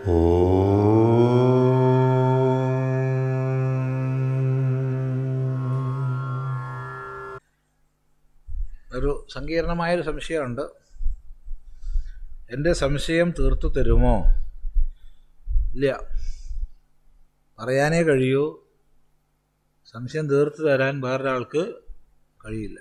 ഒരു സങ്കീർണമായൊരു സംശയമുണ്ട് എൻ്റെ സംശയം തീർത്തു തരുമോ ഇല്ല പറയാനേ കഴിയൂ സംശയം തീർത്തു തരാൻ വേറൊരാൾക്ക് കഴിയില്ല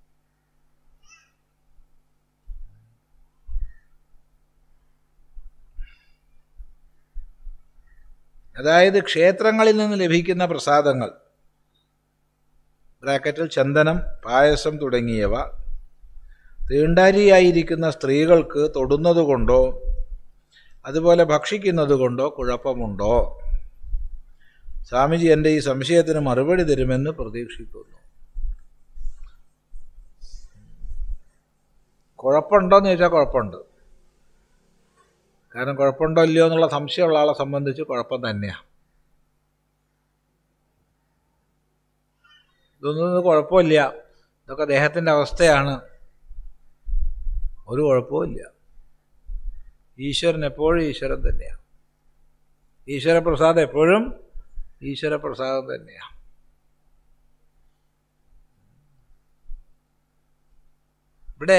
അതായത് ക്ഷേത്രങ്ങളിൽ നിന്ന് ലഭിക്കുന്ന പ്രസാദങ്ങൾ ബ്രാക്കറ്റിൽ ചന്ദനം പായസം തുടങ്ങിയവ തീണ്ടാരിയായിരിക്കുന്ന സ്ത്രീകൾക്ക് തൊടുന്നതുകൊണ്ടോ അതുപോലെ ഭക്ഷിക്കുന്നത് കൊണ്ടോ കുഴപ്പമുണ്ടോ സ്വാമിജി എൻ്റെ ഈ സംശയത്തിന് മറുപടി തരുമെന്ന് പ്രതീക്ഷിക്കുന്നു കുഴപ്പമുണ്ടോയെന്ന് ചോദിച്ചാൽ കുഴപ്പമുണ്ട് കാരണം കുഴപ്പമുണ്ടോ ഇല്ലയോ എന്നുള്ള സംശയമുള്ള ആളെ സംബന്ധിച്ച് കുഴപ്പം തന്നെയാണ് ഇതൊന്നും ഇത് കുഴപ്പമില്ല ഇതൊക്കെ ദേഹത്തിൻ്റെ അവസ്ഥയാണ് ഒരു കുഴപ്പവുമില്ല ഈശ്വരൻ എപ്പോഴും ഈശ്വരൻ തന്നെയാണ് ഈശ്വരപ്രസാദം എപ്പോഴും ഈശ്വരപ്രസാദം തന്നെയാണ് ഇവിടെ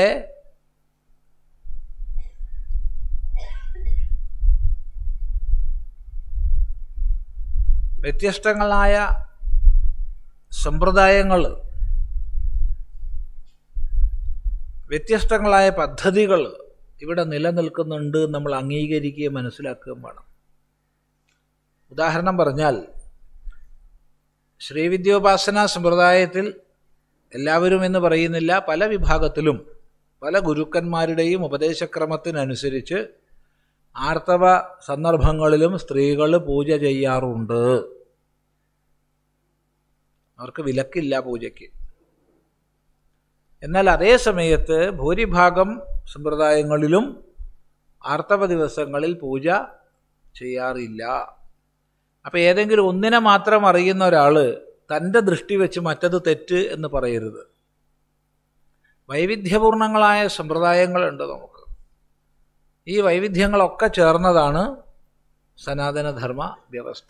വ്യത്യസ്തങ്ങളായ സമ്പ്രദായങ്ങൾ വ്യത്യസ്തങ്ങളായ പദ്ധതികൾ ഇവിടെ നിലനിൽക്കുന്നുണ്ട് നമ്മൾ അംഗീകരിക്കുകയും മനസ്സിലാക്കുകയും വേണം ഉദാഹരണം പറഞ്ഞാൽ ശ്രീവിദ്യോപാസന സമ്പ്രദായത്തിൽ എല്ലാവരും എന്ന് പറയുന്നില്ല പല വിഭാഗത്തിലും പല ഗുരുക്കന്മാരുടെയും ഉപദേശക്രമത്തിനനുസരിച്ച് ആർത്തവ സന്ദർഭങ്ങളിലും സ്ത്രീകൾ പൂജ ചെയ്യാറുണ്ട് അവർക്ക് വിലക്കില്ല പൂജയ്ക്ക് എന്നാൽ അതേ സമയത്ത് ഭൂരിഭാഗം സമ്പ്രദായങ്ങളിലും ആർത്തവ ദിവസങ്ങളിൽ പൂജ ചെയ്യാറില്ല അപ്പം ഏതെങ്കിലും ഒന്നിനെ മാത്രം അറിയുന്ന ഒരാൾ തൻ്റെ ദൃഷ്ടി വെച്ച് മറ്റത് തെറ്റ് എന്ന് പറയരുത് വൈവിധ്യപൂർണങ്ങളായ സമ്പ്രദായങ്ങളുണ്ട് നമുക്ക് ഈ വൈവിധ്യങ്ങളൊക്കെ ചേർന്നതാണ് സനാതനധർമ്മ വ്യവസ്ഥ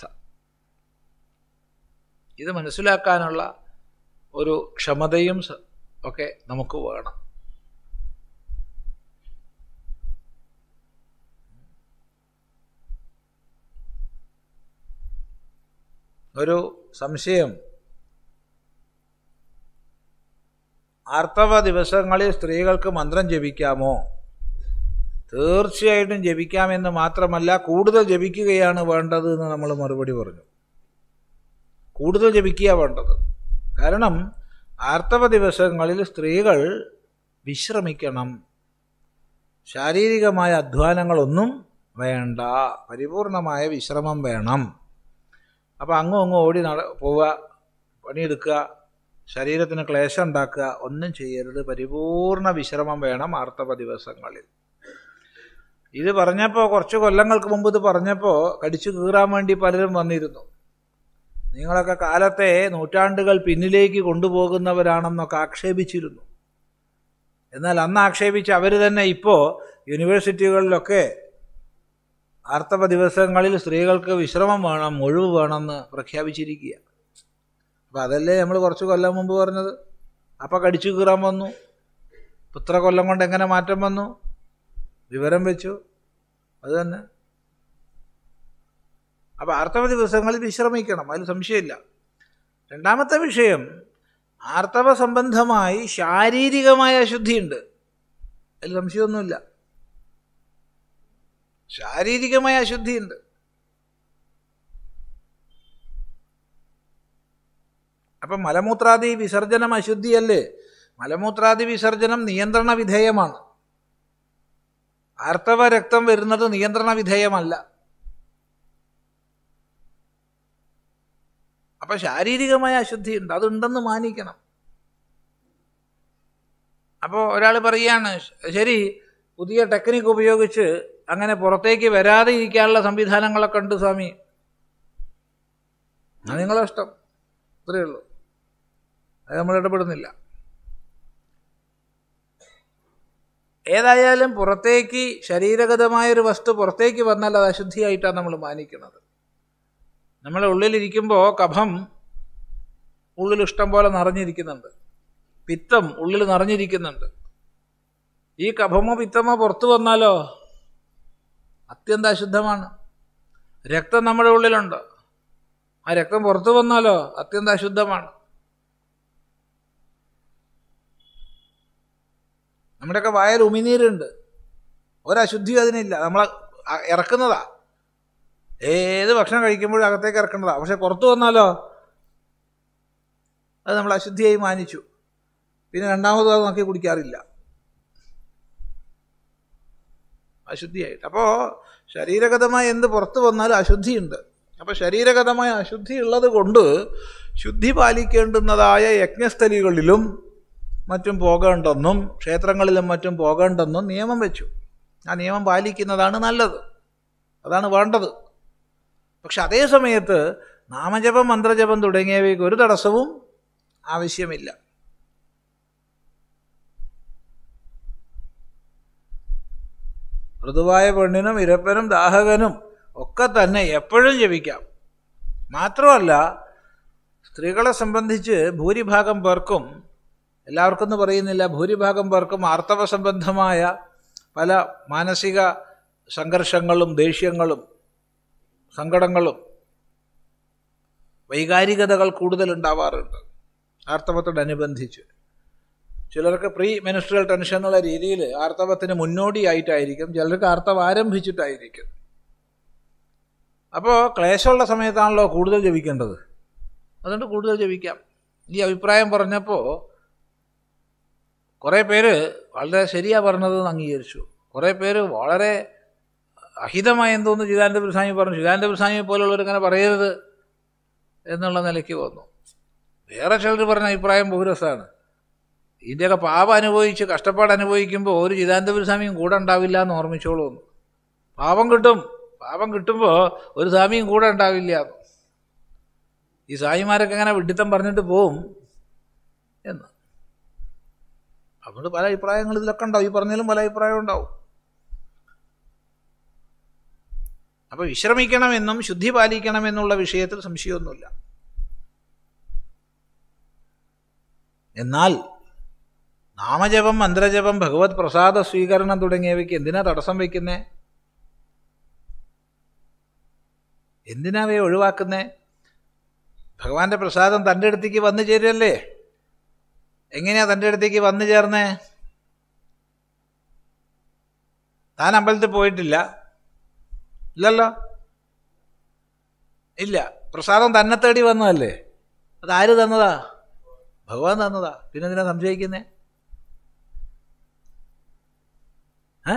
ഇത് മനസ്സിലാക്കാനുള്ള ഒരു ക്ഷമതയും ഒക്കെ നമുക്ക് വേണം ഒരു സംശയം ആർത്തവ ദിവസങ്ങളിൽ സ്ത്രീകൾക്ക് മന്ത്രം ജപിക്കാമോ തീർച്ചയായിട്ടും ജപിക്കാമെന്ന് മാത്രമല്ല കൂടുതൽ ജപിക്കുകയാണ് വേണ്ടത് എന്ന് നമ്മൾ മറുപടി പറഞ്ഞു കൂടുതൽ ജപിക്കുക വേണ്ടത് കാരണം ആർത്തവ ദിവസങ്ങളിൽ സ്ത്രീകൾ വിശ്രമിക്കണം ശാരീരികമായ അധ്വാനങ്ങളൊന്നും വേണ്ട പരിപൂർണമായ വിശ്രമം വേണം അപ്പോൾ അങ്ങും അങ്ങും ഓടി നട പോവുക പണിയെടുക്കുക ശരീരത്തിന് ക്ലേശം ഉണ്ടാക്കുക ഒന്നും ചെയ്യരുത് പരിപൂർണ വിശ്രമം വേണം ആർത്തവ ദിവസങ്ങളിൽ ഇത് പറഞ്ഞപ്പോൾ കുറച്ച് കൊല്ലങ്ങൾക്ക് മുമ്പ് ഇത് പറഞ്ഞപ്പോൾ കടിച്ചു കീറാൻ വേണ്ടി പലരും വന്നിരുന്നു നിങ്ങളൊക്കെ കാലത്തെ നൂറ്റാണ്ടുകൾ പിന്നിലേക്ക് കൊണ്ടുപോകുന്നവരാണെന്നൊക്കെ ആക്ഷേപിച്ചിരുന്നു എന്നാൽ അന്ന് ആക്ഷേപിച്ച് അവർ തന്നെ ഇപ്പോൾ യൂണിവേഴ്സിറ്റികളിലൊക്കെ ആർത്തവ ദിവസങ്ങളിൽ സ്ത്രീകൾക്ക് വിശ്രമം വേണം ഒഴിവ് വേണമെന്ന് പ്രഖ്യാപിച്ചിരിക്കുക അപ്പം അതല്ലേ നമ്മൾ കുറച്ച് കൊല്ലം മുമ്പ് പറഞ്ഞത് അപ്പം കടിച്ചു കീറാൻ വന്നു ഇത്ര കൊല്ലം കൊണ്ട് എങ്ങനെ മാറ്റം വന്നു വിവരം വെച്ചു അത് തന്നെ അപ്പോൾ ആർത്തവ ദിവസങ്ങളിൽ വിശ്രമിക്കണം അതിൽ സംശയമില്ല രണ്ടാമത്തെ വിഷയം ആർത്തവ സംബന്ധമായി ശാരീരികമായ അശുദ്ധിയുണ്ട് അതിൽ സംശയമൊന്നുമില്ല ശാരീരികമായ അശുദ്ധിയുണ്ട് അപ്പം മലമൂത്രാദി വിസർജനം അശുദ്ധിയല്ലേ മലമൂത്രാദി വിസർജനം നിയന്ത്രണ വിധേയമാണ് ആർത്തവ രക്തം വരുന്നത് നിയന്ത്രണ വിധേയമല്ല അപ്പം ശാരീരികമായ അശുദ്ധിയുണ്ട് അതുണ്ടെന്ന് മാനിക്കണം അപ്പോൾ ഒരാൾ പറയുകയാണ് ശരി പുതിയ ടെക്നിക്ക് ഉപയോഗിച്ച് അങ്ങനെ പുറത്തേക്ക് വരാതെ ഇരിക്കാനുള്ള സംവിധാനങ്ങളൊക്കെ ഉണ്ട് സ്വാമി അത് നിങ്ങളെ ഇഷ്ടം ഇത്രയേ ഉള്ളൂ അത് നമ്മൾ ഇടപെടുന്നില്ല ഏതായാലും പുറത്തേക്ക് ശരീരഗതമായൊരു വസ്തു പുറത്തേക്ക് വന്നാൽ അത് അശുദ്ധിയായിട്ടാണ് നമ്മൾ മാനിക്കുന്നത് നമ്മളെ ഉള്ളിലിരിക്കുമ്പോൾ കഫം ഉള്ളിൽ ഇഷ്ടം പോലെ നിറഞ്ഞിരിക്കുന്നുണ്ട് പിത്തം ഉള്ളിൽ നിറഞ്ഞിരിക്കുന്നുണ്ട് ഈ കഫമോ പിത്തമോ പുറത്തു വന്നാലോ അത്യന്തം അശുദ്ധമാണ് രക്തം നമ്മുടെ ഉള്ളിലുണ്ട് ആ രക്തം പുറത്തു വന്നാലോ അത്യന്തം അശുദ്ധമാണ് നമ്മുടെയൊക്കെ വായൽ ഉമിനീരുണ്ട് ഒരശുദ്ധിയും അതിനില്ല നമ്മൾ ഇറക്കുന്നതാ ഏത് ഭക്ഷണം കഴിക്കുമ്പോഴും അകത്തേക്ക് ഇറക്കേണ്ടതാ പക്ഷെ പുറത്തു വന്നാലോ അത് നമ്മൾ അശുദ്ധിയായി മാനിച്ചു പിന്നെ രണ്ടാമത് അത് നോക്കി കുടിക്കാറില്ല അശുദ്ധിയായിട്ട് അപ്പോൾ ശരീരഗതമായ എന്ത് പുറത്തു വന്നാലും അശുദ്ധിയുണ്ട് അപ്പോൾ ശരീരഗതമായ അശുദ്ധി ഉള്ളത് കൊണ്ട് ശുദ്ധി പാലിക്കേണ്ടുന്നതായ യജ്ഞസ്ഥലികളിലും മറ്റും പോകേണ്ടെന്നും ക്ഷേത്രങ്ങളിലും മറ്റും പോകേണ്ടെന്നും നിയമം വെച്ചു ആ നിയമം പാലിക്കുന്നതാണ് നല്ലത് അതാണ് വേണ്ടത് പക്ഷെ അതേ സമയത്ത് നാമജപം മന്ത്രജപം തുടങ്ങിയവയ്ക്ക് ഒരു തടസ്സവും ആവശ്യമില്ല ഋതുവായ പെണ്ണിനും ഇരപ്പനും ദാഹകനും ഒക്കെ തന്നെ എപ്പോഴും ജപിക്കാം മാത്രമല്ല സ്ത്രീകളെ സംബന്ധിച്ച് ഭൂരിഭാഗം പേർക്കും എല്ലാവർക്കും എന്ന് പറയുന്നില്ല ഭൂരിഭാഗം പേർക്കും ആർത്തവ സംബന്ധമായ പല മാനസിക സംഘർഷങ്ങളും ദേഷ്യങ്ങളും സങ്കടങ്ങളും വൈകാരികതകൾ കൂടുതൽ ഉണ്ടാവാറുണ്ട് ആർത്തവത്തോടനുബന്ധിച്ച് ചിലർക്ക് പ്രീ മെനിസ്ട്രൽ ടെൻഷൻ എന്നുള്ള രീതിയിൽ ആർത്തവത്തിന് മുന്നോടിയായിട്ടായിരിക്കും ചിലർക്ക് ആർത്തവം ആരംഭിച്ചിട്ടായിരിക്കും അപ്പോൾ ക്ലേശമുള്ള സമയത്താണല്ലോ കൂടുതൽ ജപിക്കേണ്ടത് അതുകൊണ്ട് കൂടുതൽ ജപിക്കാം ഈ അഭിപ്രായം പറഞ്ഞപ്പോൾ കുറേ പേര് വളരെ ശരിയാ പറഞ്ഞതെന്ന് അംഗീകരിച്ചു കുറേ പേര് വളരെ അഹിതമായി എന്തോന്ന് ചിദാനന്ദ സ്വാമി പറഞ്ഞു ചിദാനന്ദ സ്വാമി പോലുള്ളവർ ഇങ്ങനെ പറയരുത് എന്നുള്ള നിലയ്ക്ക് വന്നു വേറെ ചിലർ പറഞ്ഞ അഭിപ്രായം ബഹുരസമാണ് ഇതിൻ്റെയൊക്കെ പാപം അനുഭവിച്ച് കഷ്ടപ്പാട് അനുഭവിക്കുമ്പോൾ ഒരു ചിദാനന്ദപുര സ്വാമിയും കൂടെ ഉണ്ടാവില്ല എന്ന് ഓർമ്മിച്ചോളൂ എന്ന് പാപം കിട്ടും പാപം കിട്ടുമ്പോൾ ഒരു സ്വാമിയും കൂടെ ഉണ്ടാവില്ല ഈ സ്വാമിമാരൊക്കെ അങ്ങനെ വിഡിത്തം പറഞ്ഞിട്ട് പോവും എന്ന് അതുകൊണ്ട് പല അഭിപ്രായങ്ങൾ ഇതിലൊക്കെ ഉണ്ടാവും ഈ പറഞ്ഞാലും പല അഭിപ്രായം ഉണ്ടാവും അപ്പൊ വിശ്രമിക്കണമെന്നും ശുദ്ധി പാലിക്കണമെന്നുള്ള വിഷയത്തിൽ സംശയമൊന്നുമില്ല എന്നാൽ നാമജപം മന്ത്രജപം ഭഗവത് പ്രസാദ സ്വീകരണം തുടങ്ങിയവയ്ക്ക് എന്തിനാ തടസ്സം വയ്ക്കുന്നേ എന്തിനാവയെ ഒഴിവാക്കുന്നേ ഭഗവാന്റെ പ്രസാദം തൻ്റെ അടുത്തേക്ക് വന്നു ചേരുമല്ലേ എങ്ങനെയാ തൻ്റെ അടുത്തേക്ക് വന്നു ചേർന്നേ താൻ അമ്പലത്തിൽ പോയിട്ടില്ല ഇല്ലല്ലോ ഇല്ല പ്രസാദം തന്നെ തേടി വന്നതല്ലേ അത് ആര് തന്നതാ ഭഗവാൻ തന്നതാ പിന്നെ എന്തിനാ സംശയിക്കുന്നേ ഏ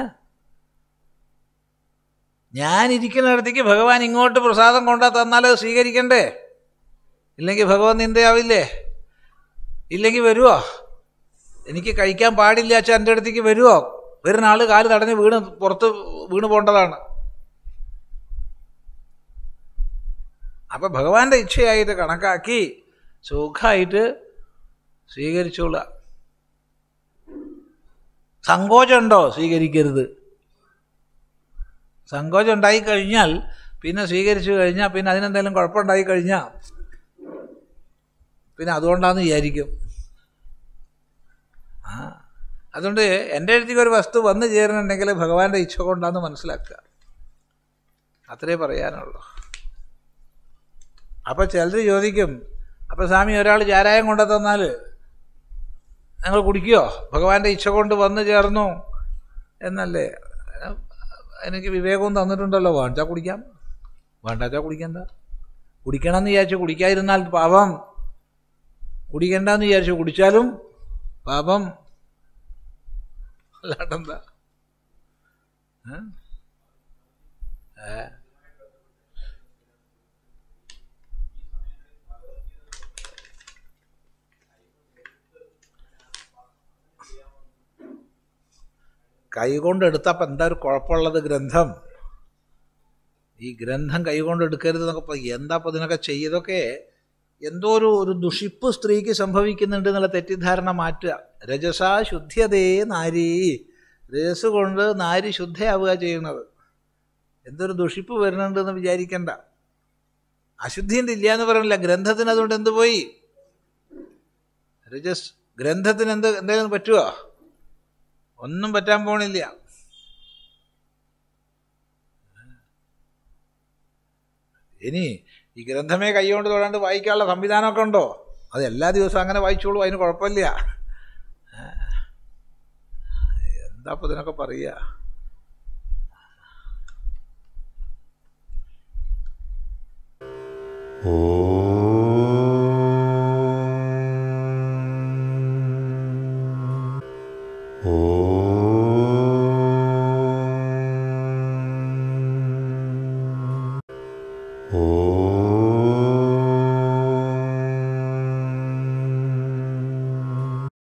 ഞാൻ ഇരിക്കുന്നിടത്തേക്ക് ഭഗവാൻ ഇങ്ങോട്ട് പ്രസാദം കൊണ്ടാ തന്നാൽ അത് സ്വീകരിക്കണ്ടേ ഇല്ലെങ്കിൽ ഭഗവാൻ നിന്ദയാവില്ലേ ഇല്ലെങ്കിൽ വരുമോ എനിക്ക് കഴിക്കാൻ പാടില്ല അച്ഛൻ എൻ്റെ അടുത്തേക്ക് വരുമോ വരുന്ന ആൾ കാല് തടഞ്ഞ് വീണ് പുറത്ത് വീണ് പോണ്ടതാണ് അപ്പം ഭഗവാന്റെ ഇച്ഛയായിട്ട് കണക്കാക്കി സുഖമായിട്ട് സ്വീകരിച്ചോളുക സങ്കോചമുണ്ടോ സ്വീകരിക്കരുത് സങ്കോചം ഉണ്ടായി കഴിഞ്ഞാൽ പിന്നെ സ്വീകരിച്ചു കഴിഞ്ഞാൽ പിന്നെ അതിനെന്തെങ്കിലും കുഴപ്പമുണ്ടായി കഴിഞ്ഞാൽ പിന്നെ അതുകൊണ്ടാന്ന് വിചാരിക്കും ആ അതുകൊണ്ട് എൻ്റെ അടുത്തേക്ക് ഒരു വസ്തു വന്നു ചേരുന്നുണ്ടെങ്കിൽ ഭഗവാന്റെ ഇച്ഛ കൊണ്ടാന്ന് മനസ്സിലാക്കുക അത്രേ പറയാനുള്ളൂ അപ്പോൾ ചിലർ ചോദിക്കും അപ്പോൾ സ്വാമി ഒരാൾ ചാരായം കൊണ്ടു തന്നാൽ ഞങ്ങൾ കുടിക്കുമോ ഭഗവാന്റെ ഇച്ഛ കൊണ്ട് വന്നു ചേർന്നു എന്നല്ലേ എനിക്ക് വിവേകവും തന്നിട്ടുണ്ടല്ലോ വേണ്ടാ കുടിക്കാം വേണ്ടാച്ചാ കുടിക്കണ്ട കുടിക്കണം എന്ന് വിചാരിച്ചു കുടിക്കാതിരുന്നാൽ പാപം കുടിക്കണ്ടെന്ന് വിചാരിച്ചു കുടിച്ചാലും പാപം അല്ലാണ്ടെന്താ ഏ കൈകൊണ്ട് എടുത്തപ്പോൾ എന്താ ഒരു കുഴപ്പമുള്ളത് ഗ്രന്ഥം ഈ ഗ്രന്ഥം കൈകൊണ്ട് എടുക്കരുത് എന്നൊക്കെ പറയും എന്താ അപ്പോൾ ഇതിനൊക്കെ ചെയ്തൊക്കെ എന്തോ ഒരു ഒരു ദുഷിപ്പ് സ്ത്രീക്ക് സംഭവിക്കുന്നുണ്ട് എന്നുള്ള തെറ്റിദ്ധാരണ മാറ്റുക രജസ ശുദ്ധ്യതേ നാരി രേസ് കൊണ്ട് നാരി ശുദ്ധയാവുക ചെയ്യുന്നത് എന്തൊരു ദുഷിപ്പ് വരുന്നുണ്ടെന്ന് വിചാരിക്കണ്ട അശുദ്ധിൻ്റെ ഇല്ല എന്ന് പറയുന്നില്ല ഗ്രന്ഥത്തിന് അതുകൊണ്ട് എന്ത് പോയി രജസ് ഗ്രന്ഥത്തിന് എന്ത് എന്തെങ്കിലും പറ്റുമോ ഒന്നും പറ്റാൻ പോണില്ല ഇനി ഈ ഗ്രന്ഥമേ കൈകൊണ്ട് തൊടാണ്ട് വായിക്കാനുള്ള സംവിധാനമൊക്കെ ഉണ്ടോ അത് എല്ലാ ദിവസവും അങ്ങനെ വായിച്ചോളൂ അതിന് കുഴപ്പമില്ല എന്താ ഇപ്പം ഇതിനൊക്കെ പറയുക ഓ